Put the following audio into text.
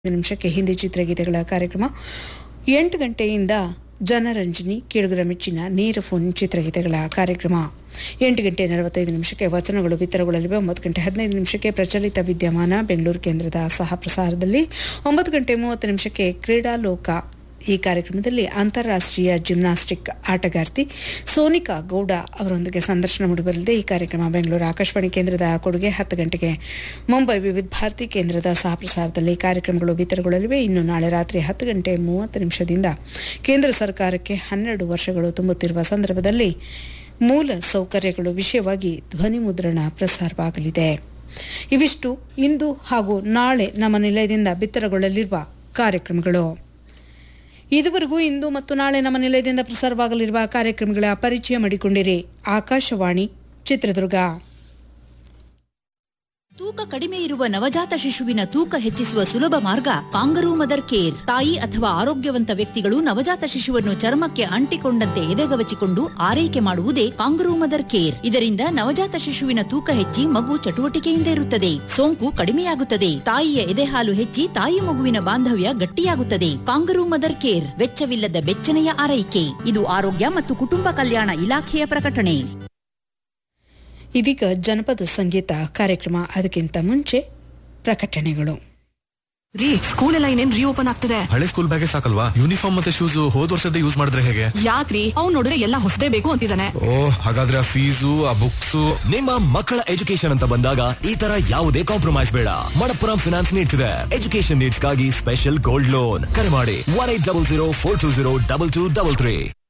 ನಿಮಿಷಕ್ಕೆ ಹಿಂದಿ ಚಿತ್ರಗೀತೆಗಳ ಕಾರ್ಯಕ್ರಮ ಎಂಟು ಗಂಟೆಯಿಂದ ಜನರಂಜನಿ ಕೇಳುಗರ ಮೆಚ್ಚಿನ ನೇರ ಫೋನ್ ಚಿತ್ರಗೀತೆಗಳ ಕಾರ್ಯಕ್ರಮ ಎಂಟು ಗಂಟೆ ನಲವತ್ತೈದು ನಿಮಿಷಕ್ಕೆ ವಚನಗಳು ಬಿತ್ತರಗೊಳ್ಳಲಿವೆ ಒಂಬತ್ತು ಗಂಟೆ ಹದಿನೈದು ನಿಮಿಷಕ್ಕೆ ಪ್ರಚಲಿತ ವಿದ್ಯಮಾನ ಬೆಂಗಳೂರು ಕೇಂದ್ರದ ಸಹ ಪ್ರಸಾರದಲ್ಲಿ ಒಂಬತ್ತು ಗಂಟೆ ಮೂವತ್ತು ನಿಮಿಷಕ್ಕೆ ಕ್ರೀಡಾಲೋಕ ಈ ಕಾರ್ಯಕ್ರಮದಲ್ಲಿ ಅಂತಾರಾಷ್ಟ್ರೀಯ ಜಿಮ್ನಾಸ್ಟಿಕ್ ಆಟಗಾರ್ತಿ ಸೋನಿಕಾ ಗೌಡ ಅವರೊಂದಿಗೆ ಸಂದರ್ಶನ ಮೂಡಿಬರಲಿದೆ ಈ ಕಾರ್ಯಕ್ರಮ ಬೆಂಗಳೂರು ಆಕಾಶವಾಣಿ ಕೇಂದ್ರದ ಕೊಡುಗೆ ಹತ್ತು ಗಂಟೆಗೆ ಮುಂಬೈ ವಿವಿಧ ಭಾರತಿ ಕೇಂದ್ರದ ಸಹ ಪ್ರಸಾರದಲ್ಲಿ ಕಾರ್ಯಕ್ರಮಗಳು ಬಿತ್ತರಗೊಳ್ಳಲಿವೆ ಇನ್ನು ನಾಳೆ ರಾತ್ರಿ ಹತ್ತು ಗಂಟೆ ಮೂವತ್ತು ನಿಮಿಷದಿಂದ ಕೇಂದ್ರ ಸರ್ಕಾರಕ್ಕೆ ಹನ್ನೆರಡು ವರ್ಷಗಳು ತುಂಬುತ್ತಿರುವ ಸಂದರ್ಭದಲ್ಲಿ ಮೂಲ ಸೌಕರ್ಯಗಳು ವಿಷಯವಾಗಿ ಧ್ವನಿ ಮುದ್ರಣ ಪ್ರಸಾರವಾಗಲಿದೆ ಇವಿಷ್ಟು ಇಂದು ಹಾಗೂ ನಾಳೆ ನಮ್ಮ ನಿಲಯದಿಂದ ಬಿತ್ತರಗೊಳ್ಳಲಿರುವ ಕಾರ್ಯಕ್ರಮಗಳು ಇದುವರೆಗೂ ಇಂದು ಮತ್ತು ನಾಳೆ ನಮ್ಮ ನಿಲಯದಿಂದ ಪ್ರಸಾರವಾಗಲಿರುವ ಕಾರ್ಯಕ್ರಮಗಳ ಪರಿಚಯ ಮಾಡಿಕೊಂಡಿರಿ ಆಕಾಶವಾಣಿ ಚಿತ್ರದುರ್ಗ ತೂಕ ಕಡಿಮೆ ಇರುವ ನವಜಾತ ಶಿಶುವಿನ ತೂಕ ಹೆಚ್ಚಿಸುವ ಸುಲಭ ಮಾರ್ಗ ಕಾಂಗರೂ ಮದರ್ ಕೇರ್ ತಾಯಿ ಅಥವಾ ಆರೋಗ್ಯವಂತ ವ್ಯಕ್ತಿಗಳು ನವಜಾತ ಶಿಶುವನ್ನು ಚರ್ಮಕ್ಕೆ ಅಂಟಿಕೊಂಡಂತೆ ಎದೆಗವಚಿಕೊಂಡು ಆರೈಕೆ ಮಾಡುವುದೇ ಕಾಂಗರೂ ಮದರ್ ಕೇರ್ ಇದರಿಂದ ನವಜಾತ ಶಿಶುವಿನ ತೂಕ ಹೆಚ್ಚಿ ಮಗು ಚಟುವಟಿಕೆಯಿಂದ ಇರುತ್ತದೆ ಸೋಂಕು ಕಡಿಮೆಯಾಗುತ್ತದೆ ತಾಯಿಯ ಎದೆಹಾಲು ಹೆಚ್ಚಿ ತಾಯಿ ಮಗುವಿನ ಬಾಂಧವ್ಯ ಗಟ್ಟಿಯಾಗುತ್ತದೆ ಕಾಂಗರೂ ಮದರ್ ಕೇರ್ ವೆಚ್ಚವಿಲ್ಲದ ಬೆಚ್ಚನೆಯ ಆರೈಕೆ ಇದು ಆರೋಗ್ಯ ಮತ್ತು ಕುಟುಂಬ ಕಲ್ಯಾಣ ಇಲಾಖೆಯ ಪ್ರಕಟಣೆ ಇದೀಗ ಜನಪದ ಸಂಗೀತ ಕಾರ್ಯಕ್ರಮ ಅದಕ್ಕಿಂತ ಮುಂಚೆ ಪ್ರಕಟಣೆಗಳು ರೀ ಸ್ಕೂಲ್ ಎಲ್ಲ ಇನ್ನೇನ್ ರೀಓಪನ್ ಆಗ್ತಿದೆ ಹಳೆ ಸ್ಕೂಲ್ ಬ್ಯಾಗೆ ಸಾಕಲ್ವಾ ಯೂನಿಫಾರ್ಮ್ ಮತ್ತೆ ಶೂಸ್ ಹೋದ್ ವರ್ಷದ ಯೂಸ್ ಮಾಡಿದ್ರೆ ಹೇಗೆ ಯಾಕ್ರಿ ಅವ್ನ್ ನೋಡಿದ್ರೆ ಎಲ್ಲ ಹೊಸದೇ ಬೇಕು ಅಂತಿದ್ದಾನೆ ಓ ಹಾಗಾದ್ರೆ ಆ ಫೀಸು ಆ ಬುಕ್ಸ್ ನಿಮ್ಮ ಮಕ್ಕಳ ಎಜುಕೇಶನ್ ಅಂತ ಬಂದಾಗ ಈ ತರ ಯಾವುದೇ ಕಾಂಪ್ರಮೈಸ್ ಬೇಡ ಮಣಪ್ಪುರಂ ಫಿನಾನ್ಸ್ ನೀಡ್ತಿದೆ ಎಜುಕೇಶನ್ ನೀಡ್ಸ್ ಗಾಗಿ ಸ್ಪೆಷಲ್ ಗೋಲ್ಡ್ ಲೋನ್ ಕರೆ ಮಾಡಿ one eight double zero four two zero double two double three